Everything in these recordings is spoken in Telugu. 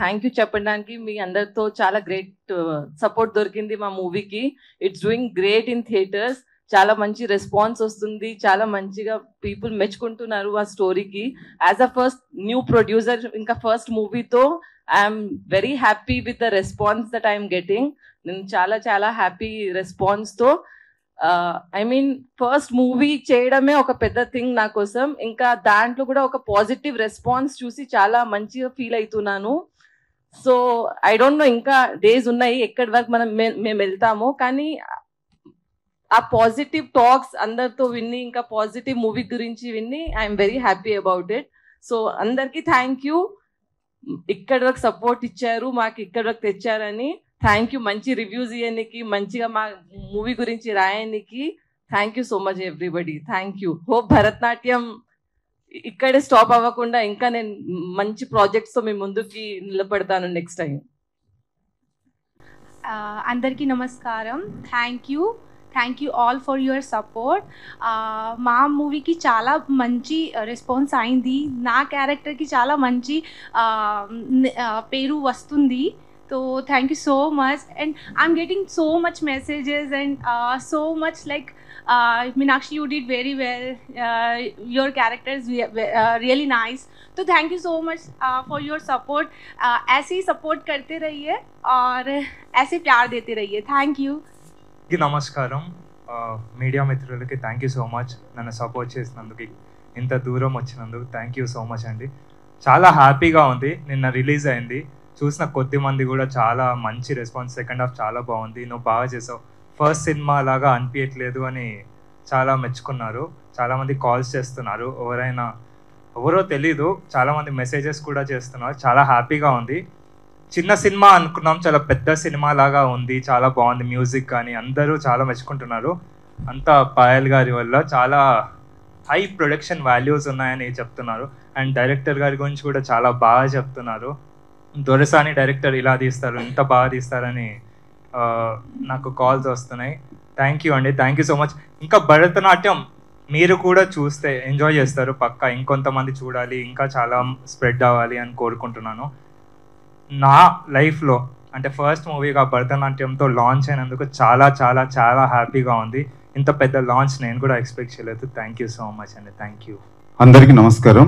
థ్యాంక్ యూ చెప్పడానికి మీ అందరితో చాలా గ్రేట్ సపోర్ట్ దొరికింది మా మూవీకి it's doing great in theatres చాలా మంచి రెస్పాన్స్ వస్తుంది చాలా మంచిగా పీపుల్ మెచ్చుకుంటున్నారు ఆ స్టోరీకి as a first new producer ఇంకా ఫస్ట్ మూవీతో I'm very happy with the response that I'm getting నేను చాలా చాలా హ్యాపీ రెస్పాన్స్తో ఐ మీన్ ఫస్ట్ మూవీ చేయడమే ఒక పెద్ద థింగ్ నా కోసం ఇంకా దాంట్లో కూడా ఒక పాజిటివ్ రెస్పాన్స్ చూసి చాలా మంచిగా ఫీల్ అవుతున్నాను సో ఐ డోంట్ నో ఇంకా డేస్ ఉన్నాయి ఎక్కడి వరకు మనం మే- మేము వెళ్తాము కానీ ఆ పాజిటివ్ టాక్స్ అందరితో విని ఇంకా పాజిటివ్ మూవీ గురించి విని I'm very happy about it so అందరికీ థ్యాంక్ యూ ఇక్కడి వరకు సపోర్ట్ ఇచ్చారు మాకు ఇక్కడి వరకు తెచ్చారని థ్యాంక్ యూ మంచి రివ్యూస్ ఇవ్వడానికి మంచిగా మా మూవీ గురించి రాయడానికి thank you so much everybody thank you hope Bharatanatyam ఇక్కడే స్టాప్ అవ్వకుండా ఇంకా నేను మంచి ప్రాజెక్ట్స్ తో మీ ముందుకి నిలబడతాను నెక్స్ట్ టైం అందరికీ నమస్కారం thank you thank you all for your support మా మూవీకి చాలా మంచి రెస్పాన్స్ అయింది నా క్యారెక్టర్కి చాలా మంచి ఆ, న- ఆ, పేరు వస్తుంది so thank you so much and I'm getting so much messages and so much like Meenakshi you did very well your characters really nice तो thank you so much for your support ऐसे ही सपोर्ट करते रहिए और ऐसे प्यार देते रहिए थैंक यू కి నమస్కారం ఆ, మీడియా మిత్రులకి థ్యాంక్ యూ సో మచ్ నన్ను సపోర్ట్ చేసినందుకు ఇంత దూరం వచ్చినందుకు థ్యాంక్ యూ సో మచ్ అండి చాలా హ్యాపీగా ఉంది నిన్న రిలీజ్ అయింది చూసిన కొద్ది మంది కూడా చాలా మంచి రెస్పాన్స్ సెకండ్ హాఫ్ చాలా బాగుంది నువ్వు బాగా చేసావు ఫస్ట్ సినిమా లాగా అనిపించట్లేదు అని చాలా మెచ్చుకున్నారు చాలామంది కాల్స్ చేస్తున్నారు ఎవరైనా ఎవరో తెలీదు చాలామంది మెసేజెస్ కూడా చేస్తున్నారు చాలా హ్యాపీగా ఉంది చిన్న సినిమా అనుకున్నాం చాలా పెద్ద సినిమా లాగా ఉంది చాలా బాగుంది మ్యూజిక్ కానీ అందరూ చాలా మెచ్చుకుంటున్నారు అంతా పాయల్ గారి వల్ల చాలా హై ప్రొడక్షన్ వాల్యూస్ ఉన్నాయని చెప్తున్నారు అండ్ డైరెక్టర్ గారి గురించి కూడా చాలా బాగా చెప్తున్నారు దొరసాని డైరెక్టర్ ఇలా తీస్తారు ఇంత బాగా తీస్తారని ఆ, నాకు కాల్స్ వస్తున్నాయి థ్యాంక్ యూ అండి థ్యాంక్ యూ సో మచ్ ఇంకా భరతనాట్యం మీరు కూడా చూస్తే ఎంజాయ్ చేస్తారు పక్కా ఇంకొంతమంది చూడాలి ఇంకా చాలా స్ప్రెడ్ అవ్వాలి అని కోరుకుంటున్నాను నా లైఫ్లో అంటే ఫస్ట్ మూవీగా భరతనాట్యంతో లాంచ్ అయినందుకు చాలా చాలా చాలా హ్యాపీగా ఉంది ఇంత పెద్ద లాంచ్ నేను కూడా ఎక్స్పెక్ట్ చేయలేదు థ్యాంక్ యూ సో మచ్ అండి థ్యాంక్ యూ అందరికీ నమస్కారం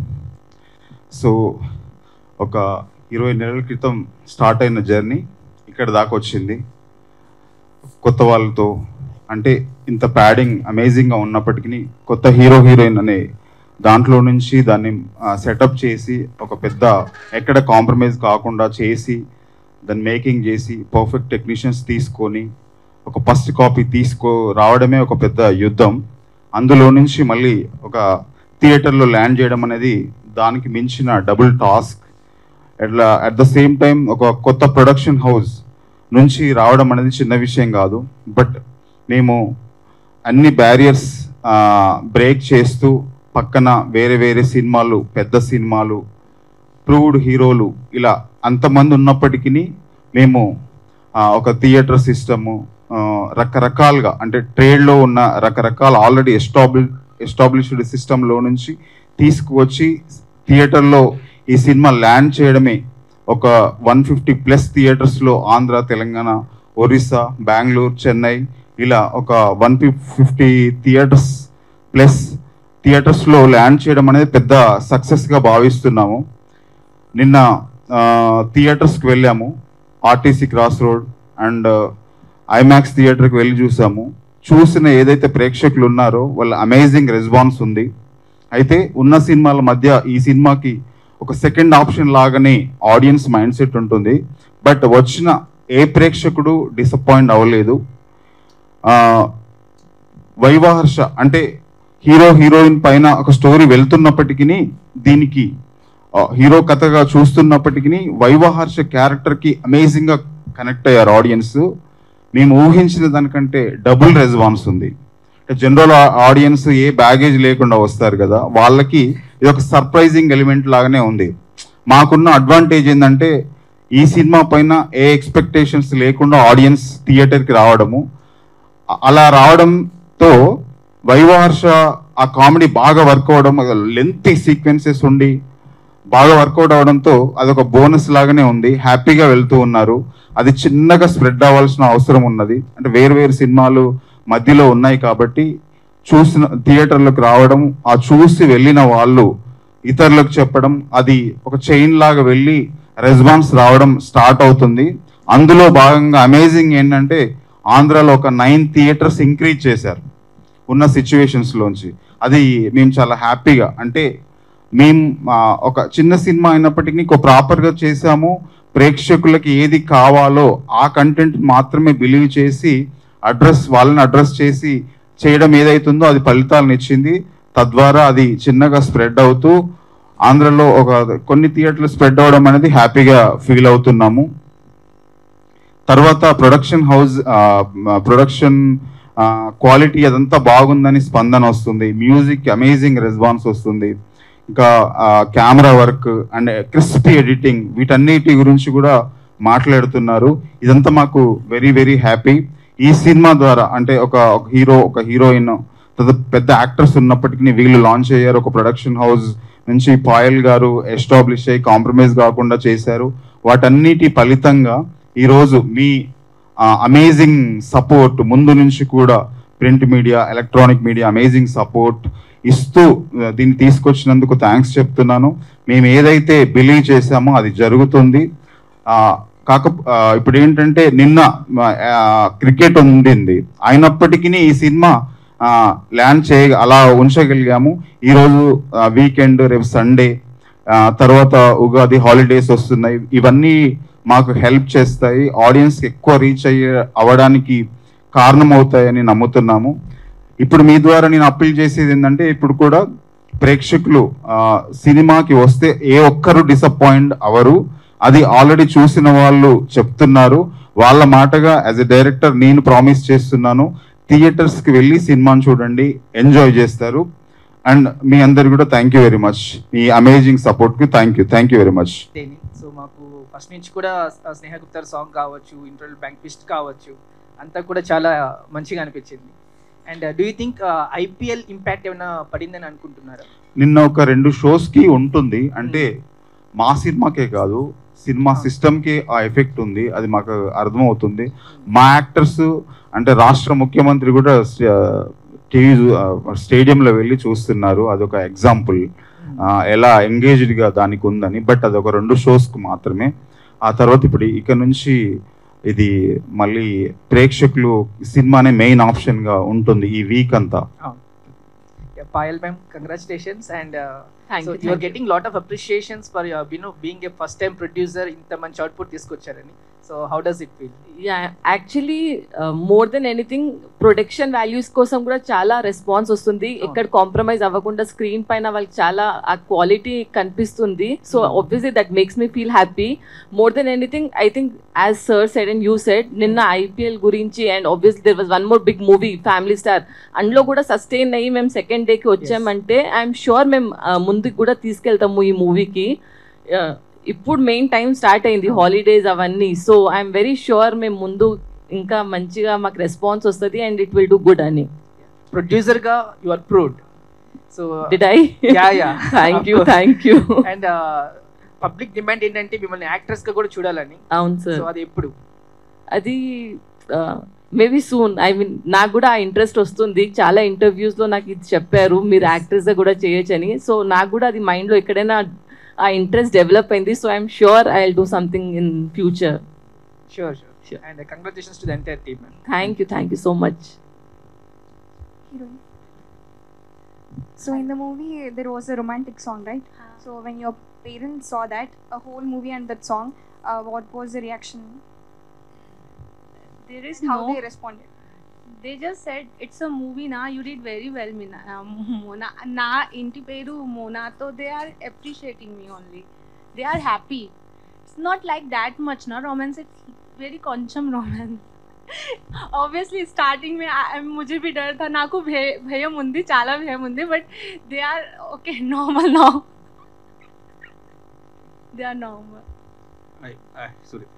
సో ఒక ఇరవై నెలల క్రితం స్టార్ట్ అయిన జర్నీ ఇక్కడ దాకా వచ్చింది కొత్త వాళ్ళతో అంటే ఇంత ప్యాడింగ్ అమేజింగ్గా ఉన్నప్పటికీ కొత్త హీరో హీరోయిన్ అనే దాంట్లో నుంచి దాన్ని సెటప్ చేసి ఒక పెద్ద ఎక్కడ కాంప్రమైజ్ కాకుండా చేసి దాన్ని మేకింగ్ చేసి పర్ఫెక్ట్ టెక్నీషియన్స్ తీసుకొని ఒక ఫస్ట్ కాపీ తీసుకో రావడమే ఒక పెద్ద యుద్ధం అందులో నుంచి మళ్ళీ ఒక థియేటర్లో ల్యాండ్ చేయడం అనేది దానికి మించిన డబుల్ టాస్క్ అట్లా అట్ ద సేమ్ టైం ఒక కొత్త ప్రొడక్షన్ హౌస్ నుంచి రావడం అనేది చిన్న విషయం కాదు బట్ మేము అన్ని బ్యారియర్స్ బ్రేక్ చేస్తూ పక్కన వేరే వేరే సినిమాలు పెద్ద సినిమాలు ప్రూవ్డ్ హీరోలు ఇలా అంతమంది ఉన్నప్పటికీ మేము ఆ, ఒక థియేటర్ సిస్టము రకరకాలుగా అంటే ట్రేడ్లో ఉన్న రకరకాల ఆల్రెడీ ఎస్టాబ్లి ఎస్టాబ్లిష్డ్ సిస్టంలో నుంచి తీసుకువచ్చి థియేటర్లో ఈ సినిమా ల్యాండ్ చేయడమే ఒక వన్ ఫిఫ్టీ ప్లస్ థియేటర్స్లో ఆంధ్ర తెలంగాణ ఒరిస్సా బెంగళూరు చెన్నై ఇలా ఒక వన్ ఫిఫ్టీ థియేటర్స్ ప్లస్ థియేటర్స్లో ల్యాండ్ చేయడం అనేది పెద్ద సక్సెస్గా భావిస్తున్నాము నిన్న థియేటర్స్కి వెళ్ళాము RTC cross road and IMAX థియేటర్కి వెళ్ళి చూసాము చూసిన ఏదైతే ప్రేక్షకులు ఉన్నారో వాళ్ళ అమేజింగ్ రెస్పాన్స్ ఉంది అయితే ఉన్న సినిమాల మధ్య ఈ సినిమాకి ఒక సెకండ్ ఆప్షన్ లాగానే ఆడియన్స్ మైండ్ సెట్ ఉంటుంది బట్ వచ్చిన ఏ ప్రేక్షకుడు డిసప్పాయింట్ అవ్వలేదు ఆ, వైవాహర్ష అంటే హీరో హీరోయిన్ పైన ఒక స్టోరీ వెళ్తున్నప్పటికీ దీనికి ఆ, హీరో కథగా చూస్తున్నప్పటికీ వైవాహర్ష క్యారెక్టర్కి అమేజింగ్గా కనెక్ట్ అయ్యారు ఆడియన్స్ మేము ఊహించిన దానికంటే డబుల్ రెస్పాన్స్ ఉంది జనరల్ ఆడియన్స్ ఏ బ్యాగేజ్ లేకుండా వస్తారు కదా వాళ్ళకి ఇది ఒక సర్ప్రైజింగ్ ఎలిమెంట్ లాగానే ఉంది మాకున్న అడ్వాంటేజ్ ఏంటంటే ఈ సినిమా పైన ఏ ఎక్స్పెక్టేషన్స్ లేకుండా ఆడియన్స్ థియేటర్కి రావడము అ- అలా రావడంతో వైవాహర్ష ఆ కామెడీ బాగా వర్క్ అవ్వడం లెంతీ సీక్వెన్సెస్ ఉండి బాగా వర్కౌట్ అవడంతో అదొక బోనస్ లాగానే ఉంది హ్యాపీగా వెళ్తూ ఉన్నారు అది చిన్నగా స్ప్రెడ్ అవ్వాల్సిన అవసరం ఉన్నది అంటే వేరు వేరు సినిమాలు మధ్యలో ఉన్నాయి కాబట్టి చూసిన థియేటర్లకు రావడం ఆ చూసి వెళ్ళిన వాళ్ళు ఇతరులకు చెప్పడం అది ఒక చైన్ లాగా వెళ్ళి రెస్పాన్స్ రావడం స్టార్ట్ అవుతుంది అందులో భాగంగా అమేజింగ్ ఏంటంటే ఆంధ్రాలో ఒక నైన్ థియేటర్స్ ఇంక్రీజ్ చేశారు ఉన్న సిచ్యువేషన్స్ లోంచి అది మేము చాలా హ్యాపీగా అంటే మేము ఆ, ఒక చిన్న సినిమా అయినప్పటికీ ఒక ప్రాపర్గా చేసాము ప్రేక్షకులకి ఏది కావాలో ఆ కంటెంట్ మాత్రమే బిలీవ్ చేసి అడ్రస్ వాళ్ళని అడ్రస్ చేసి చేయడం ఏదైతుందో అది ఫలితాలను ఇచ్చింది తద్వారా అది చిన్నగా స్ప్రెడ్ అవుతూ ఆంధ్రలో ఒక కొన్ని థియేటర్లు స్ప్రెడ్ అవడం అనేది హ్యాపీగా ఫీల్ అవుతున్నాము తర్వాత ప్రొడక్షన్ హౌస్ ప్రొడక్షన్ క్వాలిటీ అదంతా బాగుందని స్పందన వస్తుంది మ్యూజిక్ అమేజింగ్ రెస్పాన్స్ వస్తుంది ఇంకా camera work and crispy editing వీటన్నిటి గురించి కూడా మాట్లాడుతున్నారు ఇదంతా మాకు వెరీ వెరీ హ్యాపీ ఈ సినిమా ద్వారా అంటే ఒక ఒక హీరో ఒక హీరోయిన్ తర్వాత పెద్ద యాక్టర్స్ ఉన్నప్పటికీ వీళ్ళు లాంచ్ అయ్యారు ఒక ప్రొడక్షన్ హౌస్ నుంచి పాయల్ గారు ఎస్టాబ్లిష్ అయ్యి కాంప్రమైజ్ కాకుండా చేశారు వాటన్నిటి ఫలితంగా ఈరోజు మీ అమేజింగ్ సపోర్ట్ ముందు నుంచి కూడా print media electronic media amazing support ఇస్తూ ఆ, దీన్ని తీసుకొచ్చినందుకు థ్యాంక్స్ చెప్తున్నాను మేము ఏదైతే బిలీవ్ చేశామో అది జరుగుతుంది ఆ, కాక ఆ, ఇప్పుడు ఏంటంటే నిన్న క్రికెట్ ఉండింది అయినప్పటికీ ఈ సినిమా ల్యాండ్ చేయ అలా ఉంచగలిగాము ఈరోజు వీకెండ్ రేపు సండే తర్వాత ఉగాది హాలిడేస్ వస్తున్నాయి ఇవన్నీ మాకు హెల్ప్ చేస్తాయి ఆడియన్స్ ఎక్కువ రీచ్ అయ్యే అవ్వడానికి కారణమవుతాయని నమ్ముతున్నాము ఇప్పుడు మీ ద్వారా నేను అప్పీల్ చేసేది ఏంటంటే ఇప్పుడు కూడా ప్రేక్షకులు ఆ, సినిమాకి వస్తే ఏ ఒక్కరు డిసప్పాయింట్ అవరు అది ఆల్రెడీ చూసిన వాళ్ళు చెప్తున్నారు వాళ్ళ మాటగా యాజ్ ఎ డైరెక్టర్ నేను ప్రామిస్ చేస్తున్నాను థియేటర్స్ కి వెళ్ళి సినిమాని చూడండి ఎంజాయ్ చేస్తారు అండ్ మీ అందరు కూడా థ్యాంక్ యూ వెరీ మచ్ మీ అమేజింగ్ సపోర్ట్ కి thank you thank you very much తేని సో మాకు ఫస్ట్ నుంచి కూడా ఆ స్నేహ గుప్తార్ సాంగ్ కావచ్చు ఇంటర్వల్ బ్యాంక్ ట్విస్ట్ కావచ్చు అంతా కూడా చాలా మంచిగా అనిపించింది and do you think IPL impact ఏమైనా పడిందని అనుకుంటున్నారా నిన్న ఒక రెండు షోస్ కి ఉంటుంది అంటే మా సినిమాకే కాదు సినిమా సిస్టమ్ కి ఆ ఎఫెక్ట్ ఉంది అది మాకు అర్థమవుతుంది మా యాక్టర్స్ అంటే రాష్ట్ర ముఖ్యమంత్రి కూడా టీవీ స్టేడియంలో వెళ్ళి చూస్తున్నారు అదొక ఎగ్జాంపుల్ ఎలా ఎంగేజ్డ్ గా దానికి ఉందని బట్ అది ఒక రెండు షోస్ కు మాత్రమే ఆ తర్వాత ఇప్పుడు ఇక నుంచి ఇది మళ్ళీ ప్రేక్షకులు సినిమానే మెయిన్ ఆప్షన్ గా ఉంటుంది ఈ వీక్ అంతా Payal ma'am congratulations and thank so you you are getting lot of appreciations for you know being a first time producer ఇంత మంచి అవుట్పుట్ తీసుకొచ్చారని so how does it feel ya actually more than anything production values కోసం కూడా చాలా రెస్పాన్స్ వస్తుంది ఎక్కడ కాంప్రమైజ్ అవ్వకుండా స్క్రీన్ పైన వాళ్ళకి చాలా ఆ క్వాలిటీ కనిపిస్తుంది so obviously that makes me feel happy more than anything I think as sir said and you said నిన్న ఐపీఎల్ గురించి and obviously there was one more big movie Family Star అందులో కూడా సస్టైన్ అయ్యి మేము సెకండ్ డేకి వచ్చామంటే ఐఎమ్ షూర్ మేము uh, ముందుకు కూడా తీసుకెళ్తాము ఈ మూవీకి ఇప్పుడు మెయిన్ టైం స్టార్ట్ అయింది హాలిడేస్ అవన్నీ సో ఐఎమ్ వెరీ షూర్ మేము ముందు ఇంకా మంచిగా మాకు రెస్పాన్స్ వస్తుంది and it will do good అని ప్రొడ్యూసర్ గా you are proud so did I ya ya thank you thank you and public demand ఏంటంటే మిమ్మల్ని యాక్ట్రెస్ గా కూడా చూడాలని అవును సో సార్ అది ఎప్పుడు అది మేబీ సూన్ ఐ మీన్ నాకు కూడా ఆ ఇంట్రెస్ట్ వస్తుంది చాలా ఇంటర్వ్యూస్ లో నాకు ఇది చెప్పారు మీరు యాక్ట్రెస్ కూడా చేయొచ్చని సో నాకు కూడా అది మైండ్ లో ఎక్కడైనా ఆ ఇంట్రెస్ట్ డెవలప్ అయింది so I'm sure I will do something in future sure sure Sure. And congratulations to the entire team thank you thank you so much Heroine. So in the movie, there was a romantic song, right? So when your parents saw that, a whole movie and that song, uh, what was the reaction? There is How no. they responded? They just said it's a movie na. You did very well, Mina. Uh, Mona. Na inti peru Mona. So they are appreciating me only. They are happy. It's not like that much, na romance. It's very కొంచెం romance. ఆబ్వియస్లీ స్టార్టింగ్ మే ముझे भी डर था నాకు భయ- భయం ఉంది చాలా భయం ఉంది but they are okay normal now they are normal Suri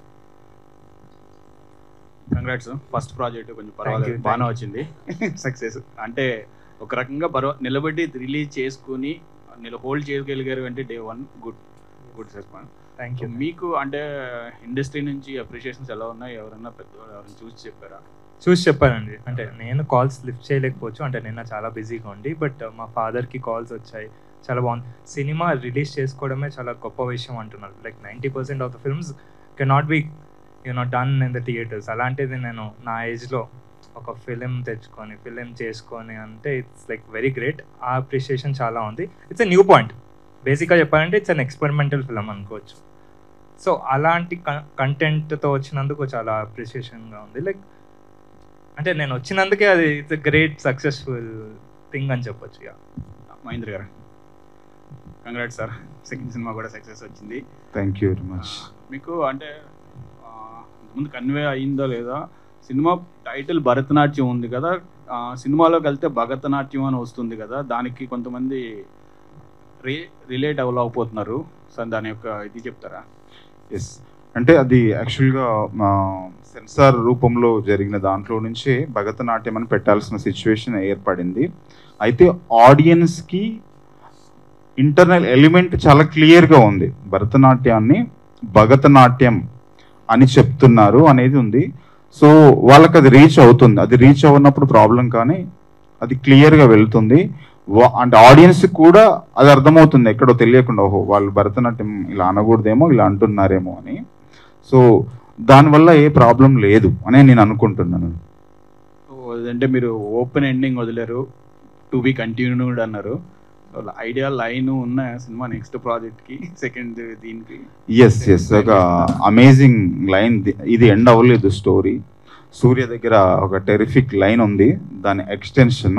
congrats first project కొంచెం Thank పర్వాలేదు you, బాగానే thank వచ్చింది సక్సెస్ అంటే ఒక రకంగా పర్వ నిలబడి రిలీజ్ చేసుకుని నేను హోల్డ్ చేయగలిగారు అంటే day one good good response thank you మీకు అంటే ఇండస్ట్రీ నుంచి అప్రిషియేషన్స్ ఎలా ఉన్నాయి ఎవరన్నా పెద్ద ఎవరైనా చూసి చెప్పారా చూసి చెప్పానండి అంటే నేను కాల్స్ లిఫ్ట్ చేయలేకపోవచ్చు అంటే నిన్న చాలా బిజీగా ఉండి బట్ మా ఫాదర్కి కాల్స్ వచ్చాయి చాలా బాగుంది సినిమా రిలీజ్ చేసుకోవడమే చాలా గొప్ప విషయం అంటున్నారు like ninety percent of the films cannot be you know done in the theatres అలాంటిది నేను నా ఏజ్లో ఒక ఫిలిం తెచ్చుకొని ఫిలిం చేసుకొని అంటే ఇట్స్ లైక్ వెరీ గ్రేట్ ఆ అప్రిషియేషన్ చాలా ఉంది ఇట్స్ ఎ న్యూ పాయింట్ బేసిక్గా చెప్పాలంటే ఇట్స్ అన్ ఎక్స్పెరిమెంటల్ ఫిలిం అనుకోవచ్చు సో అలాంటి కంటెంట్తో వచ్చినందుకు చాలా అప్రిషియేషన్గా ఉంది లైక్ అంటే నేను వచ్చినందుకే అది ఇట్స్ గ్రేట్ సక్సెస్ఫుల్ థింగ్ అని చెప్పొచ్చు ఇక Mahendra garu congrat sir second సినిమా కూడా సక్సెస్ వచ్చింది థ్యాంక్ యూ వెరీ మచ్ మీకు అంటే ఆ, ముందు కన్వే అయిందో లేదా సినిమా టైటిల్ భరతనాట్యం ఉంది కదా ఆ, సినిమాలోకి వెళ్తే భరతనాట్యం అని వస్తుంది కదా దానికి కొంతమంది రి రిలేట్ అవ్వలేకపోతున్నారు సార్ దాని యొక్క ఇది చెప్తారా ఎస్ అంటే అది యాక్చువల్గా సెన్సార్ రూపంలో జరిగిన దాంట్లో నుంచే భరతనాట్యం అని పెట్టాల్సిన సిచ్యువేషన్ ఏర్పడింది అయితే ఆడియన్స్కి ఇంటర్నల్ ఎలిమెంట్ చాలా క్లియర్గా ఉంది భరతనాట్యాన్ని భరతనాట్యం అని చెప్తున్నారు అనేది ఉంది సో వాళ్ళకి అది రీచ్ అవుతుంది అది రీచ్ అవున్నప్పుడు ప్రాబ్లం కానీ అది క్లియర్గా వెళ్తుంది వా- అంటే ఆడియన్స్ కూడా అది అర్థమవుతుంది ఎక్కడో తెలియకుండా ఓహో వాళ్ళు భరతనాట్యం ఇలా అనకూడదేమో ఇలా అంటున్నారేమో అని సో దానివల్ల ఏ ప్రాబ్లం లేదు అని నేను అనుకుంటున్నాను సో అదంటే మీరు ఓపెన్ ఎండింగ్ వదిలేరు టు బి కంటిన్యూడ్ అన్నారు సో ఐడియా లైన్ ఉన్న సినిమా నెక్స్ట్ ప్రాజెక్ట్కి సెకండ్ దీనికి ఎస్ ఎస్ ఒక అమేజింగ్ లైన్ ఇది ఎండ్ అవ్వలేదు స్టోరీ సూర్య దగ్గర ఒక టెరిఫిక్ లైన్ ఉంది దాని ఎక్స్టెన్షన్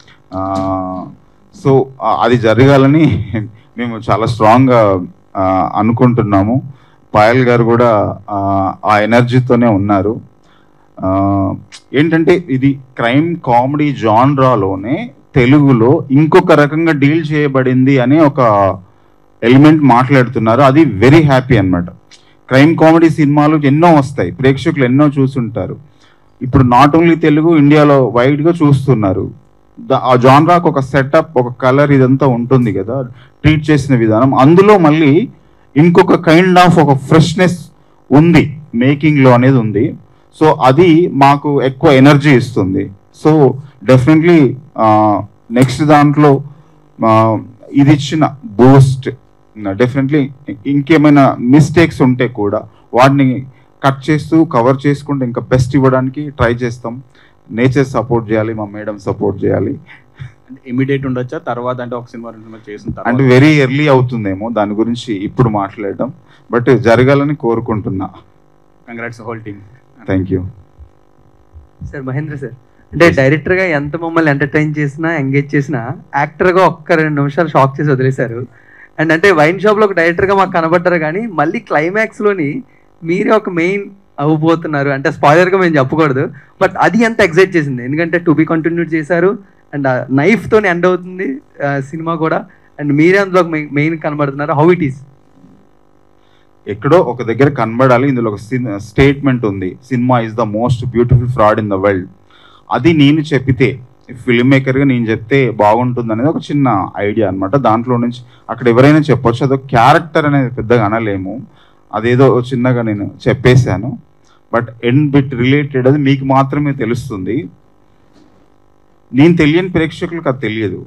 సో అది జరగాలని మేము చాలా స్ట్రాంగ్గా అనుకుంటున్నాము పాయల్ గారు కూడా ఆ, ఆ ఎనర్జీతోనే ఉన్నారు ఆ, ఏంటంటే ఇది క్రైమ్ కామెడీ జాన్రాలోనే తెలుగులో ఇంకొక రకంగా డీల్ చేయబడింది అనే ఒక ఎలిమెంట్ మాట్లాడుతున్నారు అది వెరీ హ్యాపీ అన్నమాట క్రైమ్ కామెడీ సినిమాలు ఎన్నో వస్తాయి ప్రేక్షకులు ఎన్నో చూస్తుంటారు ఇప్పుడు నాట్ ఓన్లీ తెలుగు ఇండియాలో వైడ్గా చూస్తున్నారు ద- ఆ జాన్రాకు ఒక సెటప్ ఒక కలర్ ఇదంతా ఉంటుంది కదా ట్రీట్ చేసిన విధానం అందులో మళ్ళీ ఇంకొక కైండ్ ఆఫ్ ఒక ఫ్రెష్నెస్ ఉంది మేకింగ్లో అనేది ఉంది సో అది మాకు ఎక్కువ ఎనర్జీ ఇస్తుంది సో డెఫినెట్లీ నెక్స్ట్ దాంట్లో ఆ, ఇది ఇచ్చిన బూస్ట్ డెఫినెట్లీ ఇంకేమైనా మిస్టేక్స్ ఉంటే కూడా వాటిని కట్ చేస్తూ కవర్ చేసుకుంటూ ఇంకా బెస్ట్ ఇవ్వడానికి ట్రై చేస్తాం నేచర్ సపోర్ట్ చేయాలి మా మేడం సపోర్ట్ చేయాలి అంటే ఇమీడియట్ ఉండొచ్చా తర్వాత అంటే ఒక సినిమా రెండు సినిమా చేసిన అంటే తర్వాత వెరీ ఎర్లీ అవుతుందేమో దాని గురించి ఇప్పుడు మాట్లాడడం బట్ జరగాలని కోరుకుంటున్నా congrats whole team thank you sir Mahendra sir అంటే డైరెక్టర్ గా ఎంత మమ్మల్ని ఎంటర్టైన్ చేసినా ఎంగేజ్ చేసినా యాక్టర్ గా ఒక్క రెండు నిమిషాలు షాక్ చేసి వదిలేశారు అండ్ అంటే వైన్ షాప్ లో ఒక డైరెక్టర్ గా మాకు కనబడ్డారు కానీ మళ్ళీ క్లైమాక్స్ లోని మీరే ఒక మెయిన్ అవ్వబోతున్నారు అంటే స్పాయిలర్ గా మేము చెప్పకూడదు బట్ అది ఎంత ఎగ్జైట్ చేసింది ఎందుకంటే టు బి కంటిన్యూడ్ చేశారు అండ్ నైఫ్ తోని ఎండ్ అవుతుంది సినిమా కూడా అండ్ మీరే అందులో మెయిన్ కనబడుతున్నారు హౌ ఇట్ ఈస్ ఎక్కడో ఒక దగ్గర కనబడాలి ఇందులో ఒక స్టేట్మెంట్ ఉంది సినిమా is the most beautiful fraud in the world అది నేను చెప్పితే ఫిల్మ్ మేకర్గా నేను చెప్తే బాగుంటుంది అనేది ఒక చిన్న ఐడియా అన్నమాట దాంట్లో నుంచి అక్కడ ఎవరైనా చెప్పొచ్చు అదొక క్యారెక్టర్ అనేది పెద్దగా అనలేము అదేదో చిన్నగా నేను చెప్పేశాను బట్ ఎండ్ బిట్ రిలేటెడ్ అది మీకు మాత్రమే తెలుస్తుంది నేను తెలియని ప్రేక్షకులకు అది తెలియదు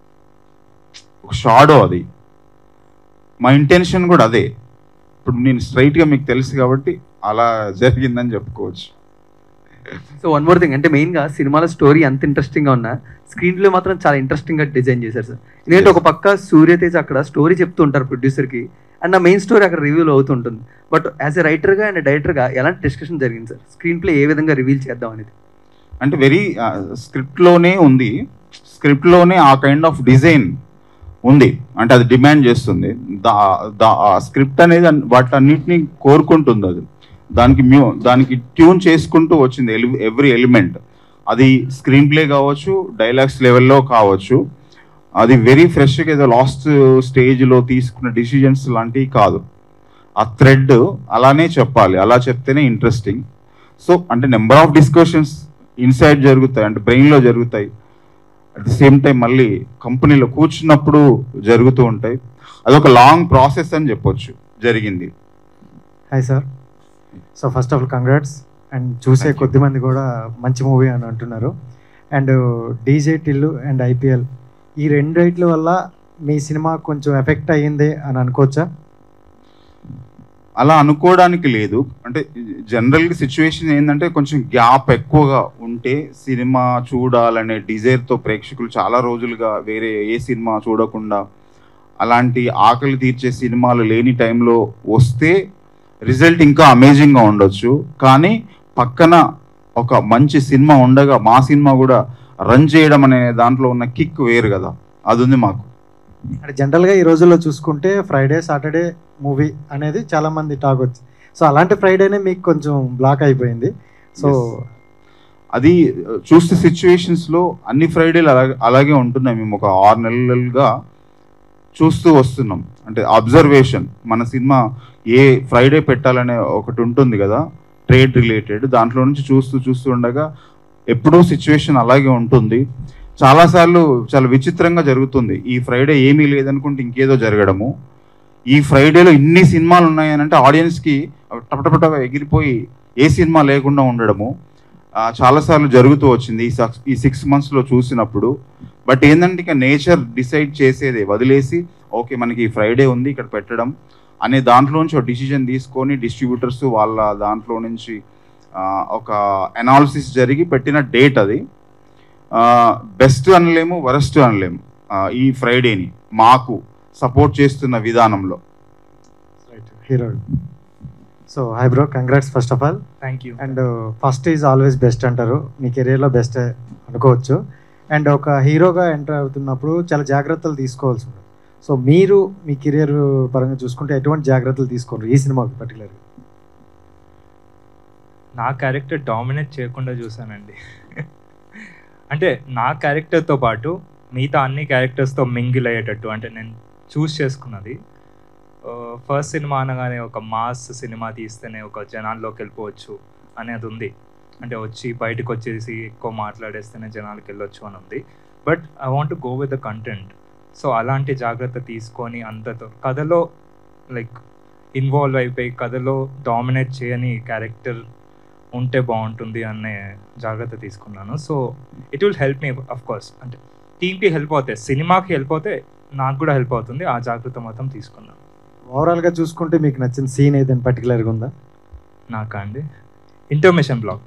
ఒక షాడో అది మా ఇంటెన్షన్ కూడా అదే ఇప్పుడు నేను స్ట్రైట్గా మీకు తెలుసు కాబట్టి అలా జరిగిందని చెప్పుకోవచ్చు సో వన్ మోర్ థింగ్ అంటే మెయిన్ గా సినిమాలో స్టోరీ ఎంత ఇంట్రెస్టింగ్ గా ఉన్నా స్క్రీన్ ప్లే మాత్రం చాలా ఇంట్రెస్టింగ్ గా డిజైన్ చేశారు సార్ ఎందుకంటే Yes. ఒక పక్క సూర్యతేజ్ అక్కడ స్టోరీ చెప్తూ ఉంటారు ప్రొడ్యూసర్ కి అండ్ ఆ మెయిన్ స్టోరీ అక్కడ రివీల్ అవుతుంటుంది బట్ యాజ్ ఎ రైటర్ గా అండ్ డైరెక్టర్ గా ఎలాంటి డిస్కషన్ జరిగింది సార్ స్క్రీన్ ప్లే ఏ విధంగా రివీల్ చేద్దాం అనేది అంటే వెరీ స్క్రిప్ట్లోనే ఉంది స్క్రిప్ట్లోనే ఆ కైండ్ ఆఫ్ డిజైన్ ఉంది అంటే అది డిమాండ్ చేస్తుంది దా దా ఆ స్క్రిప్ట్ అనేది అన్- వాటన్నిటిని కోరుకుంటుంది అది దానికి మ్యూ దానికి ట్యూన్ చేసుకుంటూ వచ్చింది ఎవ్రీ ఎలిమెంట్ అది స్క్రీన్ ప్లే కావచ్చు డైలాగ్స్ లెవెల్లో కావచ్చు అది వెరీ ఫ్రెష్గా ఏదో లాస్ట్ స్టేజ్లో తీసుకున్న డిసిజన్స్ లాంటివి కాదు ఆ థ్రెడ్ అలానే చెప్పాలి అలా చెప్తేనే ఇంట్రెస్టింగ్ సో అంటే నెంబర్ ఆఫ్ డిస్కషన్స్ ఇన్సైడ్ జరుగుతాయి అంటే బ్రెయిన్లో జరుగుతాయి అట్ ది సేమ్ టైం మళ్ళీ కంపెనీలో కూర్చున్నప్పుడు జరుగుతూ ఉంటాయి అదొక లాంగ్ ప్రాసెస్ అని చెప్పొచ్చు జరిగింది hi sir so first of all congrats and చూసే Thank you. కొద్ది మంది కూడా మంచి మూవీ అని అంటున్నారు and DJ Tillu and IPL ఈ రెండిట్ల వల్ల మీ సినిమా కొంచెం ఎఫెక్ట్ అయ్యింది అని అనుకోవచ్చా అలా అనుకోవడానికి లేదు అంటే జనరల్గా సిచ్యువేషన్ ఏంటంటే కొంచెం గ్యాప్ ఎక్కువగా ఉంటే సినిమా చూడాలనే డిజైర్తో ప్రేక్షకులు చాలా రోజులుగా వేరే ఏ సినిమా చూడకుండా అలాంటి ఆకలి తీర్చే సినిమాలు లేని టైంలో వస్తే రిజల్ట్ ఇంకా అమేజింగ్గా ఉండొచ్చు కానీ పక్కన ఒక మంచి సినిమా ఉండగా మా సినిమా కూడా రన్ చేయడం అనే దాంట్లో ఉన్న కిక్ వేరు కదా అది ఉంది మాకు అంటే జనరల్గా ఈ రోజుల్లో చూసుకుంటే ఫ్రైడే సాటర్డే మూవీ అనేది చాలా మంది టాక్ వచ్చి సో అలాంటి ఫ్రైడేనే మీకు కొంచెం బ్లాక్ అయిపోయింది సో Yes. అది uh, చూస్తే సిచ్యువేషన్స్ లో అన్ని ఫ్రైడేలు అలాగే అలాగే ఉంటున్నాయి మేము ఒక ఆరు నెలలుగా చూస్తూ వస్తున్నాం అంటే అబ్జర్వేషన్ మన సినిమా ఏ ఫ్రైడే పెట్టాలనే ఒకటి ఉంటుంది కదా ట్రేడ్ రిలేటెడ్ దాంట్లో నుంచి చూస్తూ చూస్తూ ఉండగా ఎప్పుడూ సిచ్యువేషన్ అలాగే ఉంటుంది చాలాసార్లు చాలా విచిత్రంగా జరుగుతుంది ఈ ఫ్రైడే ఏమీ లేదనుకుంటే ఇంకేదో జరగడము ఈ ఫ్రైడేలో ఇన్ని సినిమాలు ఉన్నాయని అంటే ఆడియన్స్కి టపటపటగా ఎగిరిపోయి ఏ సినిమా లేకుండా ఉండడము ఆ, చాలాసార్లు జరుగుతూ వచ్చింది ఈ సక్స్ ఈ సిక్స్ మంత్స్లో చూసినప్పుడు బట్ ఏంటంటే ఇక నేచర్ డిసైడ్ చేసేదే వదిలేసి ఓకే మనకి ఈ ఫ్రైడే ఉంది ఇక్కడ పెట్టడం అనే దాంట్లో నుంచి ఒక డిసిజన్ తీసుకొని డిస్ట్రిబ్యూటర్స్ వాళ్ళ దాంట్లో నుంచి ఆ, ఒక అనాలిసిస్ జరిగి పెట్టిన డేట్ అది బెస్ట్ అనలేము వరస్ట్ అనలేము ఆ, ఈ ఫ్రైడేని మాకు సపోర్ట్ చేస్తున్న విధానంలో hero so hi bro congrats first of all thank you and first is always best అంటారు మీ కెరీర్లో బెస్ట్ అనుకోవచ్చు అండ్ ఒక హీరోగా ఎంటర్ అవుతున్నప్పుడు చాలా జాగ్రత్తలు తీసుకోవాల్సి ఉంటుంది సో మీరు మీ కెరియర్ పరంగా చూసుకుంటే ఎటువంటి జాగ్రత్తలు తీసుకోండి ఈ సినిమాకి పర్టికులర్గా నా క్యారెక్టర్ డామినేట్ చేయకుండా చూసానండి అంటే నా క్యారెక్టర్తో పాటు మిగతా అన్ని క్యారెక్టర్స్తో మింగిల్ అయ్యేటట్టు అంటే నేను చూస్ చేసుకున్నది ఫస్ట్ సినిమా అనగానే ఒక మాస్ సినిమా తీస్తేనే ఒక జనాల్లోకి వెళ్ళిపోవచ్చు అనేది ఉంది అంటే వచ్చి బయటకు వచ్చేసి ఎక్కువ మాట్లాడేస్తేనే జనాలకు వెళ్ళొచ్చు అని ఉంది but I want go with the content so అలాంటి జాగ్రత్త తీసుకొని అంతతో కథలో లైక్ ఇన్వాల్వ్ అయిపోయి కథలో డామినేట్ చేయని క్యారెక్టర్ ఉంటే బాగుంటుంది అనే జాగ్రత్త తీసుకున్నాను so it will help me of course అంటే టీమ్కి హెల్ప్ అవుతాయి సినిమాకి హెల్ప్ అవుతే నాకు కూడా హెల్ప్ అవుతుంది ఆ జాగ్రత్త మాత్రం తీసుకున్నాను ఓవరాల్గా చూసుకుంటే మీకు నచ్చిన సీన్ ఏదైనా పర్టికులర్గా ఉందా నాకా అండి ఇంటర్మిషన్ బ్లాక్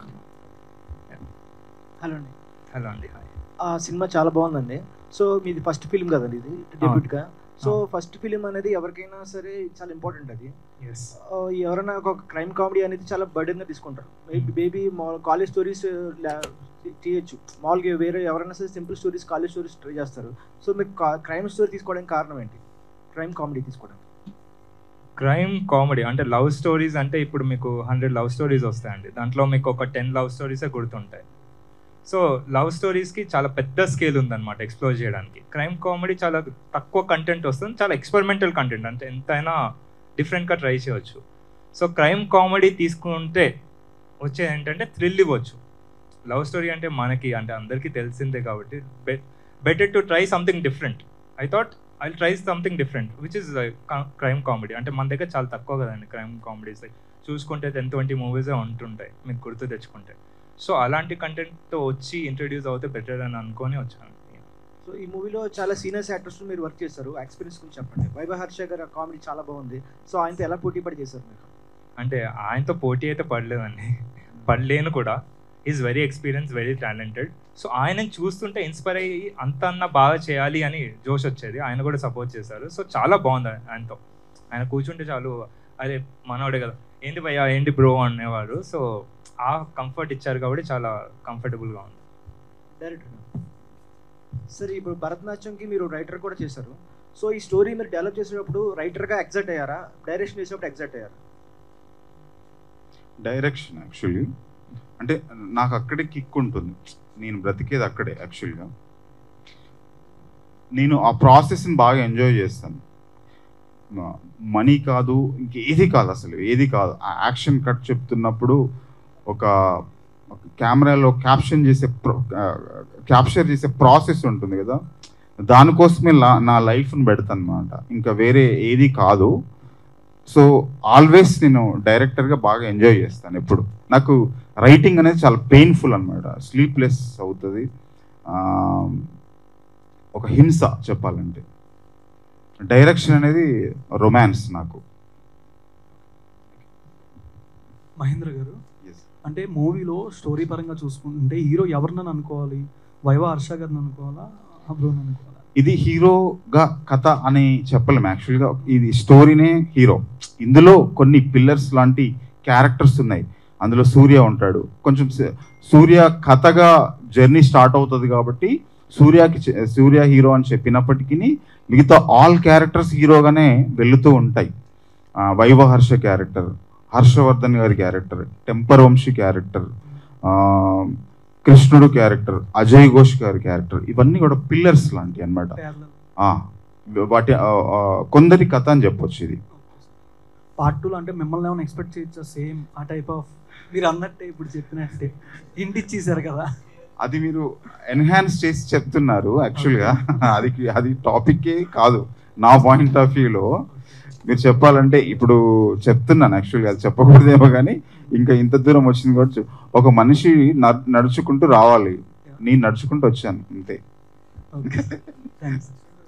హలో అండి హలో అండి హాయ్ ఆ సినిమా చాలా బాగుందండి సో మీది ఫస్ట్ ఫిలిం కదండి ఇది డెబ్యూట్గా సో ఫస్ట్ ఫిలిం అనేది ఎవరికైనా సరే చాలా ఇంపార్టెంట్ అది ఎస్ ఆ, ఎవరైనా ఒక క్రైమ్ కామెడీ అనేది చాలా బర్డెన్గా తీసుకుంటారు మేబీ బేబీ కాలేజ్ స్టోరీస్ తీయచ్చు మామూలుగా వేరే ఎవరైనా సరే simple stories college stories try చేస్తారు సో మీకు క్రైమ్ స్టోరీ తీసుకోవడానికి కారణం ఏంటి క్రైమ్ కామెడీ తీసుకోవడానికి క్రైమ్ కామెడీ అంటే లవ్ స్టోరీస్ అంటే ఇప్పుడు మీకు హండ్రెడ్ లవ్ స్టోరీస్ వస్తాయండి దాంట్లో మీకు ఒక టెన్ లవ్ స్టోరీసే గుర్తుంటాయి సో లవ్ స్టోరీస్కి చాలా పెద్ద స్కేల్ ఉందన్నమాట ఎక్స్ప్లోర్ చేయడానికి క్రైమ్ కామెడీ చాలా తక్కువ కంటెంట్ వస్తుంది చాలా ఎక్స్పెరిమెంటల్ కంటెంట్ అంటే ఎంతైనా డిఫరెంట్గా ట్రై చేయవచ్చు సో క్రైమ్ కామెడీ తీసుకుంటే వచ్చేది ఏంటంటే థ్రిల్ ఇవ్వచ్చు లవ్ స్టోరీ అంటే మనకి అంటే అందరికీ తెలిసిందే కాబట్టి better to try something different I thought I try something different which is crime comedy అంటే మన దగ్గర చాలా తక్కువ కదండి క్రైమ్ కామెడీస్ చూసుకుంటే టెన్ ట్వంటీ మూవీసే ఉంటుంటాయి మీకు గుర్తు తెచ్చుకుంటే సో అలాంటి కంటెంట్తో వచ్చి ఇంట్రడ్యూస్ అవుతే బెటర్ అని అనుకొని వచ్చాను సో ఈ మూవీలో చాలా సీనియర్స్ యాక్టర్స్ మీరు వర్క్ చేశారు ఎక్స్పీరియన్స్ గురించి చెప్పండి వైభవ్ హర్ష గారు కామెడీ చాలా బాగుంది సో ఆయనతో ఎలా పోటీ పడి చేశారు మీరు అంటే ఆయనతో పోటీ అయితే పడలేదండి పడలేను కూడా is very experience very talented so ఆయనని చూస్తుంటే ఇన్స్పైర్ అయ్యి అంత అన్న బాగా చేయాలి అని జోష్ వచ్చేది ఆయన కూడా సపోర్ట్ చేశారు సో చాలా బాగుంది ఆయనతో ఆయన కూర్చుంటే చాలు అరే మనోడే కదా ఏంటి భయ్యా ఏంటి బ్రో అనేవాడు సో ఆ కంఫర్ట్ ఇచ్చారు కాబట్టి చాలా కంఫర్టబుల్గా ఉంది డైరెక్టర్ సరే ఇప్పుడు భరతనాట్యంకి మీరు రైటర్ కూడా చేశారు సో ఈ స్టోరీ మీరు డెవలప్ చేసేటప్పుడు రైటర్గా ఎగ్జైట్ అయ్యారా డైరెక్షన్ చేసేటప్పుడు ఎగ్జైట్ అయ్యారా డైరెక్షన్ యాక్చువల్లీ అంటే నాకు అక్కడే కిక్ ఉంటుంది నేను బ్రతికేది అక్కడే యాక్చువల్గా నేను ఆ ప్రాసెస్ని బాగా ఎంజాయ్ చేస్తాను మనీ కాదు ఇంకేది కాదు అసలు ఏది కాదు ఆ యాక్షన్ కట్ చెప్తున్నప్పుడు ఒక కెమెరాలో క్యాప్షన్ చేసే క్యాప్చర్ చేసే ప్రాసెస్ ఉంటుంది కదా దానికోసమే లా- నా లైఫ్ని పెడతాను అనమాట ఇంకా వేరే ఏది కాదు సో ఆల్వేస్ నేను డైరెక్టర్గా బాగా ఎంజాయ్ చేస్తాను ఎప్పుడు నాకు రైటింగ్ అనేది చాలా పెయిన్ఫుల్ అనమాట స్లీప్లెస్ అవుతుంది ఆ, ఒక హింస చెప్పాలంటే డైరెక్షన్ అనేది రొమాన్స్ నాకు మహేంద్ర గారు అంటే మూవీలో స్టోరీ పరంగా చూసుకుంటే హీరో ఎవరినని అనుకోవాలి వైవా హర్ష గారిని అనుకోవాలా అబ్రోని అనుకోవాలా ఇది హీరోగా కథ అని చెప్పలేము యాక్చువల్గా ఇది స్టోరీనే హీరో ఇందులో కొన్ని పిల్లర్స్ లాంటి క్యారెక్టర్స్ ఉన్నాయి అందులో సూర్య ఉంటాడు కొంచెం స- సూర్య కథగా జర్నీ స్టార్ట్ అవుతుంది కాబట్టి సూర్యకి చె- సూర్య హీరో అని చెప్పినప్పటికీ మిగతా ఆల్ క్యారెక్టర్స్ హీరోగానే వెళుతూ ఉంటాయి ఆ, వైవ హర్ష క్యారెక్టర్ హర్షవర్ధన్ గారి క్యారెక్టర్ టెంపర్ వంశీ క్యారెక్టర్ ఆ, కృష్ణుడు క్యారెక్టర్ అజయ్ ఘోష్ గారి క్యారెక్టర్ ఇవన్నీ కూడా పిల్లర్స్ లాంటివి అనమాట వాటి ఆ, ఆ, కొందరి కథ అని చెప్పొచ్చు ఇది పార్ట్ టూలో అంటే మిమ్మల్ని ఏమైనా ఎక్స్పెక్ట్ చేయొచ్చా సేమ్ ఆ టైప్ ఆఫ్ మీరు అన్నట్టే ఇప్పుడు చెప్పినట్టే ఇంటి ఇచ్చేసారు కదా అది మీరు ఎన్హాన్స్ చేసి చెప్తున్నారు యాక్చువల్గా అది అది టాపిక్కే కాదు నా పాయింట్ ఆఫ్ వ్యూలో మీరు చెప్పాలంటే ఇప్పుడు చెప్తున్నాను యాక్చువల్గా అది చెప్పకూడదేమో కానీ ఇంకా ఇంత దూరం వచ్చింది కూడా చెప్- ఒక మనిషి నడ్- నడుచుకుంటూ రావాలి నేను నడుచుకుంటూ వచ్చాను అంతే థ్యాంక్స్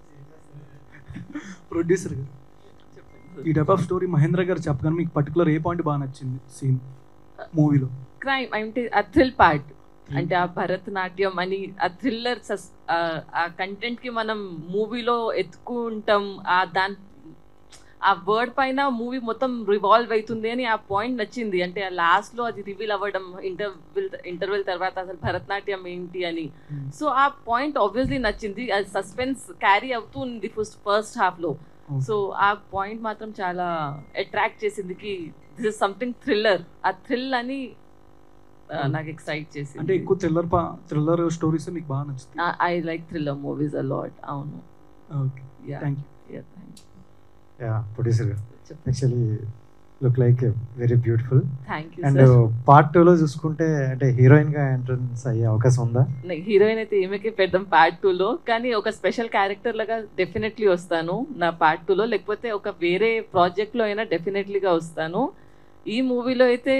ప్రొడ్యూసర్ గారు ఈ టైప్ ఆఫ్ స్టోరీ మహేంద్ర గారు చెప్పగానే మీకు పర్టికులర్ ఏ పాయింట్ బాగా నచ్చింది సీన్ మూవీలో క్రైమ్ అంటే ఆ థ్రిల్ పార్ట్ అంటే ఆ భరతనాట్యం అని ఆ థ్రిల్లర్ ఆ కంటెంట్ కి మనం మూవీలో ఎత్తుకుంటాం ఆ దాని ఆ వర్డ్ పైన మూవీ మొత్తం రివాల్వ్ అవుతుంది అని ఆ పాయింట్ నచ్చింది అంటే ఆ లాస్ట్ లో అది రివీల్ అవ్వడం ఇంటర్వెల్ ఇంటర్వెల్ తర్వాత అసలు భరతనాట్యం ఏంటి అని సో ఆ పాయింట్ ఆబ్వియస్లీ నచ్చింది అది సస్పెన్స్ క్యారీ అవుతూ ఉంది ఫస్ట్ ఫస్ట్ హాఫ్ లో సో ఆ పాయింట్ మాత్రం చాలా అట్రాక్ట్ చేసింది కి దిస్ ఇస్ సంథింగ్ థ్రిల్లర్ ఆ థ్రిల్ అని ఆ, నాకు ఎక్సైట్ అంటే చేసింది ఎక్కువ థ్రిల్లర్ థ్రిల్లర్ స్టోరీస్ మీకు బాగా నచ్చుతాయి I like thriller movies a lot అవును okay Yeah. Thank you Yeah, thank you. Yeah producer actually look like very beautiful Thank you, and sir. Part టూలో చూసుకుంటే అంటే హీరోయిన్ గా ఎంట్రన్స్ అయ్యే అవకాశం ఉందా హీరోయిన్ అయితే ఈమెకే పెద్దాం పార్ట్ టూలో కానీ ఒక స్పెషల్ క్యారెక్టర్ లాగా డెఫినెట్లీ వస్తాను నా పార్ట్ టూలో లేకపోతే ఒక వేరే ప్రాజెక్ట్లో అయినా డెఫినెట్లీగా వస్తాను ఈ మూవీలో అయితే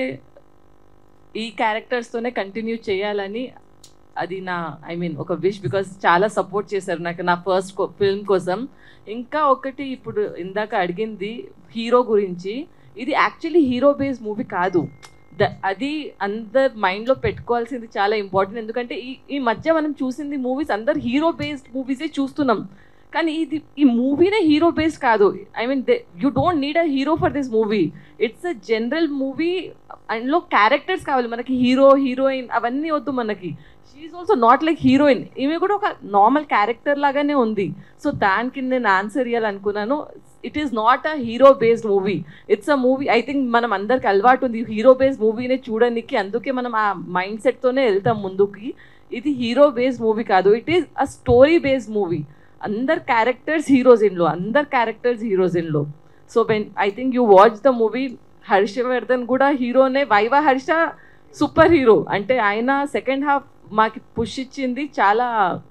ఈ క్యారెక్టర్స్తోనే కంటిన్యూ చేయాలని అది నా ఐ మీన్ ఒక విష్ బికాస్ చాలా సపోర్ట్ చేశారు నాకు నా ఫస్ట్ ఫిల్మ్ కోసం ఇంకా ఒకటి ఇప్పుడు ఇందాక అడిగింది హీరో గురించి ఇది యాక్చువల్లీ హీరో బేస్డ్ మూవీ కాదు ద- అది అందరు మైండ్లో పెట్టుకోవాల్సింది చాలా ఇంపార్టెంట్ ఎందుకంటే ఈ ఈ మధ్య మనం చూసింది మూవీస్ అందరు హీరో బేస్డ్ మూవీసే చూస్తున్నాం కానీ ఇది ఈ మూవీనే హీరో బేస్డ్ కాదు I mean you don't need a hero for this movie it's a general movie అందులో క్యారెక్టర్స్ కావాలి మనకి హీరో హీరోయిన్ అవన్నీ వద్దు మనకి she also not like heroine ఈమె కూడా ఒక నార్మల్ క్యారెక్టర్ లాగానే ఉంది సో దానికి నేను ఆన్సర్ ఇవ్వాలనుకున్నాను it is not a hero based movie it's a movie I think మనం అందరికి అలవాటు ఉంది హీరో బేస్డ్ మూవీనే చూడడానికి అందుకే మనం ఆ మైండ్ సెట్తోనే వెళ్తాం ముందుకి ఇది హీరో బేస్డ్ మూవీ కాదు it is a story based movie అందరు క్యారెక్టర్స్ హీరోస్ ఇన్లో అందరు క్యారెక్టర్స్ హీరోస్ ఇన్లో so when I think you watch the movie Harshavardhan కూడా హీరోనే వైవా హర్ష సూపర్ హీరో అంటే ఆయన సెకండ్ హాఫ్ మాకి పుష్ ఇచ్చింది చాలా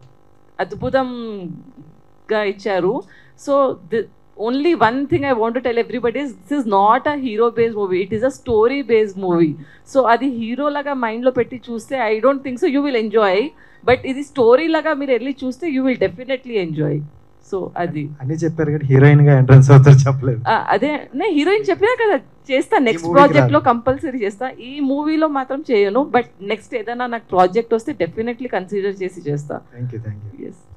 అద్భుతంగా ఇచ్చారు so the only one thing I want tell everybody this is not a hero based movie it is a story based movie so అది హీరో లాగా మైండ్లో పెట్టి చూస్తే I don't think so you will enjoy but ఇది స్టోరీ లాగా మీరు వెళ్ళి చూస్తే you will definitely enjoy so అది అన్ని చెప్పారు కానీ హీరోయిన్ గా ఎంట్రన్స్ అవుతారు చెప్పలేదు ఆ, అదే నేను హీరోయిన్ చెప్పినా కదా చేస్తా నెక్స్ట్ movie కి ప్రాజెక్ట్ లో రాదు. కంపల్సరీ చేస్తా ఈ మూవీలో మాత్రం చేయను బట్ నెక్స్ట్ ఏదైనా నాకు ప్రాజెక్ట్ వస్తే డెఫినెట్లీ కన్సిడర్ చేసి చేస్తా thank you thank you yes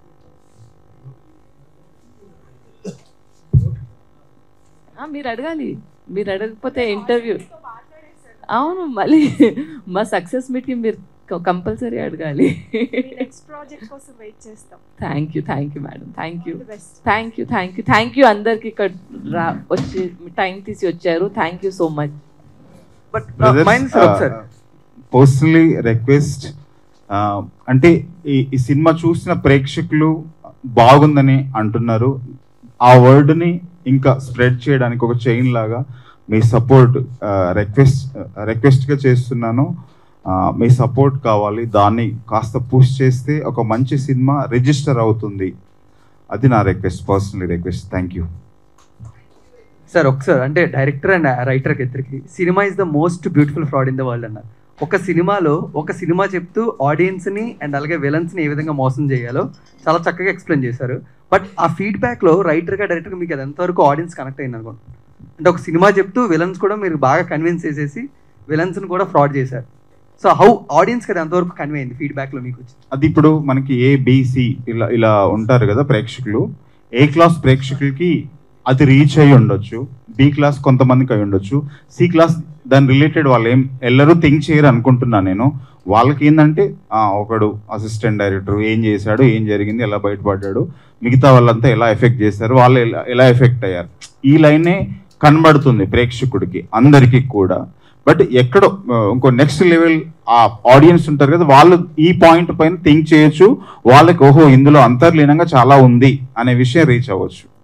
మీరు అడగాలి మీరు అడగకపోతే ఇంటర్వ్యూ అవును మళ్ళీ మా సక్సెస్ మీట్ కి మీరు కంపల్సరీ అడగాలి నెక్స్ట్ ప్రాజెక్ట్ కోసం వెయిట్ చేస్తాం thank you thank you madam thank you All the best. Thank you thank you thank you అందరికి ఇక్కడ రా వచ్చి టైం తీసి వచ్చారు thank you so much but brothers personally request అంటే ఈ ఈ సినిమా చూసిన ప్రేక్షకులు బాగుందని అంటున్నారు ఆ వర్డ్ని ఇంకా స్ప్రెడ్ చేయడానికి ఒక చైన్ లాగా మీ సపోర్ట్ రిక్వెస్ట్ రిక్వెస్ట్గా చేస్తున్నాను ఆ, మీ సపోర్ట్ కావాలి దాన్ని కాస్త పుష్ చేస్తే ఒక మంచి సినిమా రిజిస్టర్ అవుతుంది అది నా request personally request thank you sir ఒకసారి అంటే డైరెక్టర్ అండ్ రైటర్కి ఇద్దరికి సినిమా is the most beautiful fraud in the world అన్నారు ఒక సినిమాలో ఒక సినిమా చెప్తూ ఆడియన్స్ని అండ్ అలాగే విలన్స్ని ఏ విధంగా మోసం చేయాలో చాలా చక్కగా ఎక్స్ప్లెయిన్ చేశారు బట్ ఆ ఫీడ్బ్యాక్లో రైటర్గా డైరెక్టర్గా మీకు అది ఎంతవరకు ఆడియన్స్ కనెక్ట్ అయింది అనుకోండి అంటే ఒక సినిమా చెప్తూ విలన్స్ కూడా మీరు బాగా కన్విన్స్ చేసేసి విలన్స్ని కూడా ఫ్రాడ్ చేశారు సో హౌ ఆడియన్స్కి అది ఎంతవరకు కన్వే అయింది ఫీడ్బ్యాక్లో మీకు వచ్చింది అది ఇప్పుడు మనకి ఏ బీసీ ఇలా ఇలా ఉంటారు కదా ప్రేక్షకులు ఏ క్లాస్ ప్రేక్షకులకి అది రీచ్ అయి ఉండొచ్చు బి క్లాస్ కొంతమందికి అయి ఉండొచ్చు సి క్లాస్ దాని రిలేటెడ్ వాళ్ళు ఏం ఎల్లరూ థింక్ చేయరు అనుకుంటున్నా నేను వాళ్ళకి ఏంటంటే ఆ, ఒకడు అసిస్టెంట్ డైరెక్టర్ ఏం చేశాడు ఏం జరిగింది ఎలా బయటపడ్డాడు మిగతా వాళ్ళంతా ఎలా ఎఫెక్ట్ చేశారు వాళ్ళు ఎలా ఎలా ఎఫెక్ట్ అయ్యారు ఈ లైనే కనబడుతుంది ప్రేక్షకుడికి అందరికీ కూడా బట్ ఎక్కడో ఆ, ఇంకో నెక్స్ట్ లెవెల్ ఆ ఆడియన్స్ ఉంటారు కదా వాళ్ళు ఈ పాయింట్ పైన థింక్ చేయొచ్చు వాళ్ళకి ఓహో ఇందులో అంతర్లీనంగా చాలా ఉంది అనే విషయం రీచ్ అవ్వచ్చు